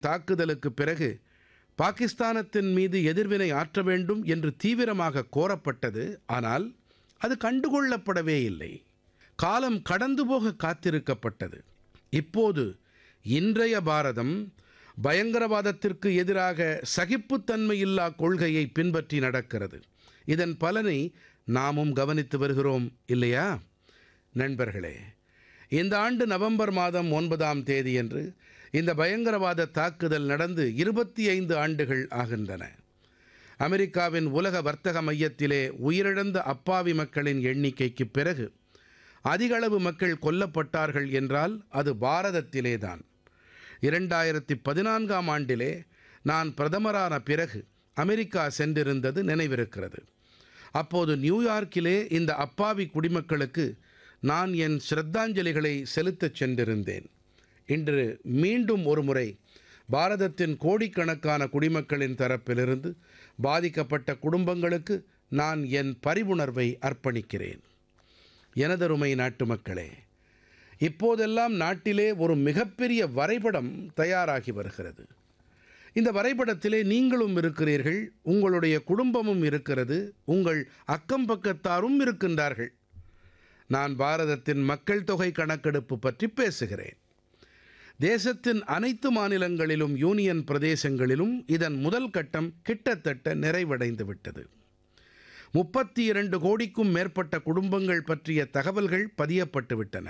தாக்குதலுக்குப் பிறகு பாகிஸ்தானத்தின் மீது எதிர்வினை ஆற்ற வேண்டும் என்று தீவிரமாக கோரப்பட்டது ஆனால் அது கண்டுகொள்ளப்படவே இல்லை காலம் கடந்து போக காத்திருக்கப்பட்டது இப்போது இன்றைய பாரதம் பயங்கரவாதத்திற்கு எதிராக சகிப்புத்தன்மையில்லா கொள்கையை பின்பற்றி நடக்கிறது இதன் பலனை நாமும் கவனித்து வருகிறோம் இல்லையா நண்பர்களே இந்த ஆண்டு நவம்பர் மாதம் ஒன்பதாம் தேதியன்று இந்த பயங்கரவாத தாக்குதல் நடந்து இருபத்தி ஐந்து ஆண்டுகள் ஆகின்றன அமெரிக்காவின் உலக வர்த்தக மையத்திலே உயிரிழந்த அப்பாவி மக்களின் எண்ணிக்கைக்கு பிறகு அதிகளவு மக்கள் கொல்லப்பட்டார்கள் என்றால் அது பாரதத்திலேதான் இரண்டாயிரத்தி பதினான்காம் ஆண்டிலே நான் பிரதமரான பிறகு அமெரிக்கா சென்றிருந்தது நினைவிருக்கிறது அப்போது நியூயார்க்கிலே இந்த அப்பாவி குடிமக்களுக்கு நான் என் ஸ்ரத்தாஞ்சலிகளை செலுத்தச் சென்றிருந்தேன் இன்று மீண்டும் ஒரு முறை பாரதத்தின் கோடிக்கணக்கான குடிமக்களின் தரப்பிலிருந்து பாதிக்கப்பட்ட குடும்பங்களுக்கு நான் என் பரிவுணர்வை அர்ப்பணிக்கிறேன் எனதருமை நாட்டு மக்களே இப்போதெல்லாம் நாட்டிலே ஒரு மிகப்பெரிய வரைபடம் தயாராகி வருகிறது இந்த வரைபடத்திலே நீங்களும் இருக்கிறீர்கள் உங்களுடைய குடும்பமும் இருக்கிறது உங்கள் அக்கம் பக்கத்தாரும் இருக்கின்றார்கள் நான் பாரதத்தின் மக்கள் தொகை கணக்கெடுப்பு பற்றி பேசுகிறேன் தேசத்தின் அனைத்து மாநிலங்களிலும் யூனியன் பிரதேசங்களிலும் இதன் முதல் கட்டம் கிட்டத்தட்ட நிறைவடைந்து விட்டது முப்பத்தி இரண்டு கோடிக்கும் மேற்பட்ட குடும்பங்கள் பற்றிய தகவல்கள் பதியப்பட்டு விட்டன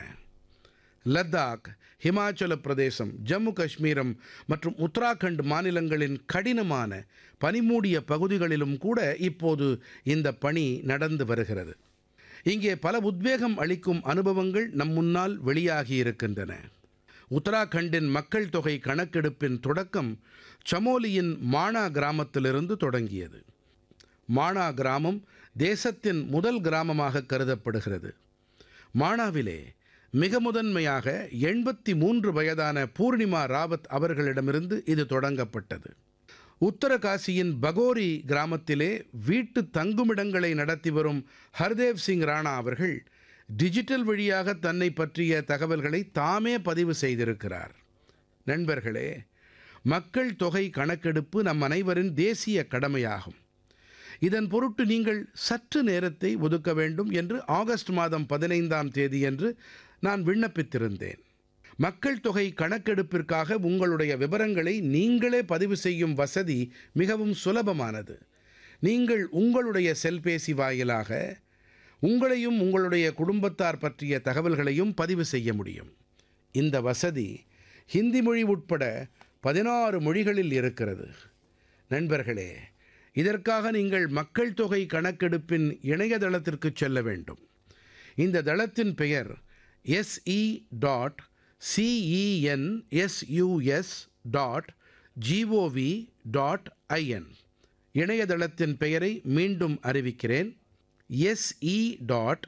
லத்தாக் ஹிமாச்சல பிரதேசம் ஜம்மு காஷ்மீரம் மற்றும் உத்தராகண்ட் மாநிலங்களின் கடினமான பனிமூடிய பகுதிகளிலும் கூட இப்போது இந்த பணி நடந்து வருகிறது இங்கே பல உத்வேகம் அளிக்கும் அனுபவங்கள் நம் முன்னால் வெளியாகி இருக்கின்றன உத்தராகண்டின் மக்கள் தொகை கணக்கெடுப்பின் தொடக்கம் சமோலியின் மானா கிராமத்திலிருந்து தொடங்கியது மானா கிராமம் தேசத்தின் முதல் கிராமமாக கருதப்படுகிறது மானாவிலே மிக முதன்மையாக எண்பத்தி மூன்று வயதான பூர்ணிமா ராவத் அவர்களிடமிருந்து இது தொடங்கப்பட்டது உத்தரகாசியின் பகோரி கிராமத்திலே வீட்டு தங்குமிடங்களை நடத்தி வரும் ஹர்தேவ் சிங் ராணா அவர்கள் டிஜிட்டல் வழியாக தன்னை பற்றிய தகவல்களை தாமே பதிவு செய்திருக்கிறார் நண்பர்களே மக்கள் தொகை கணக்கெடுப்பு நம் அனைவரின் தேசிய கடமையாகும் இதன் பொருட்டு நீங்கள் சற்று நேரத்தை ஒதுக்க வேண்டும் என்று ஆகஸ்ட் மாதம் பதினைந்தாம் தேதியன்று நான் விண்ணப்பித்திருந்தேன் மக்கள் தொகை கணக்கெடுப்பிற்காக உங்களுடைய விவரங்களை நீங்களே பதிவு செய்யும் வசதி மிகவும் சுலபமானது நீங்கள் உங்களுடைய செல்பேசி வாயிலாக உங்களையும் உங்களுடைய குடும்பத்தார் பற்றிய தகவல்களையும் பதிவு செய்ய முடியும் இந்த வசதி ஹிந்தி மொழி உட்பட பதினாறு மொழிகளில் இருக்கிறது நண்பர்களே இதற்காக நீங்கள் மக்கள் தொகை கணக்கெடுப்பின் இணையதளத்திற்கு செல்ல வேண்டும் இந்த தளத்தின் பெயர் SE dot CENSUS dot GOV dot IN இணையதளத்தின் பெயரை மீண்டும் அறிவிக்கிறேன் SE dot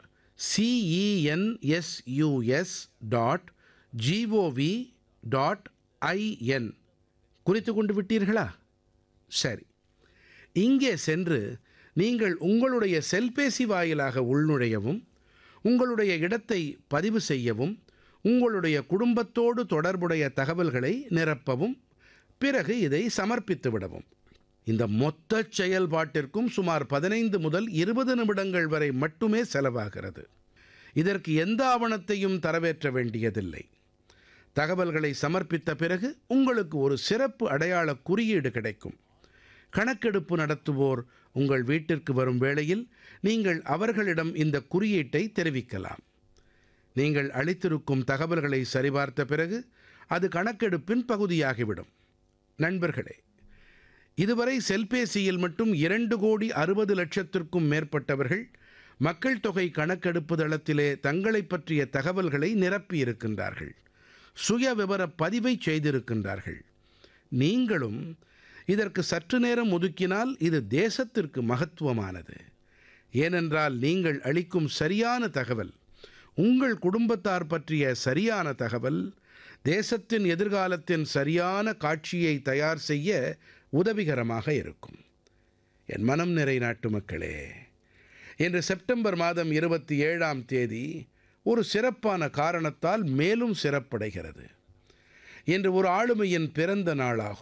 CENSUS dot GOV dot IN குறித்து கொண்டு விட்டீர்களா சரி இங்கே சென்று நீங்கள் உங்களுடைய செல்பேசி வாயிலாக உள்நுழையவும் உங்களுடைய இடத்தை பதிவு செய்யவும் உங்களுடைய குடும்பத்தோடு தொடர்புடைய தகவல்களை நிரப்பவும் பிறகு இதை சமர்ப்பித்து விடவும் இந்த மொத்த செயல்பாட்டிற்கும் சுமார் பதினைந்து முதல் இருபது நிமிடங்கள் வரை மட்டுமே செலவாகிறது இதற்கு எந்த ஆவணத்தையும் தரவேற்ற வேண்டியதில்லை தகவல்களை சமர்ப்பித்த பிறகு உங்களுக்கு ஒரு சிறப்பு அடையாள குறியீடு கிடைக்கும் கணக்கெடுப்பு நடத்துவோர் உங்கள் வீட்டிற்கு வரும் வேளையில் நீங்கள் அவர்களிடம் இந்த குறியீட்டை தெரிவிக்கலாம் நீங்கள் அளித்திருக்கும் தகவல்களை சரிபார்த்த பிறகு அது கணக்கெடுப்பின் பகுதியாகிவிடும் நண்பர்களே இதுவரை செல்பேசியில் மட்டும் இரண்டு கோடி அறுபது லட்சத்திற்கும் மேற்பட்டவர்கள் மக்கள் தொகை கணக்கெடுப்பு தளத்திலே தங்களைப் பற்றிய தகவல்களை நிரப்பியிருக்கின்றார்கள் சுய விவர பதிவை செய்திருக்கின்றார்கள் நீங்களும் இதற்கு சற்று நேரம் ஒதுக்கினால் இது தேசத்திற்கு மகத்துவமானது ஏனென்றால் நீங்கள் அளிக்கும் சரியான தகவல் உங்கள் குடும்பத்தார் பற்றிய சரியான தகவல் தேசத்தின் எதிர்காலத்தின் சரியான காட்சியை தயார் செய்ய உதவிகரமாக இருக்கும் என் மனம் நிறை நாட்டு மக்களே இன்று செப்டம்பர் மாதம் இருபத்தி ஏழாம் தேதி ஒரு சிறப்பான காரணத்தால் மேலும் சிறப்படைகிறது இன்று ஒரு ஆளுமையின் பிறந்த நாளாகும்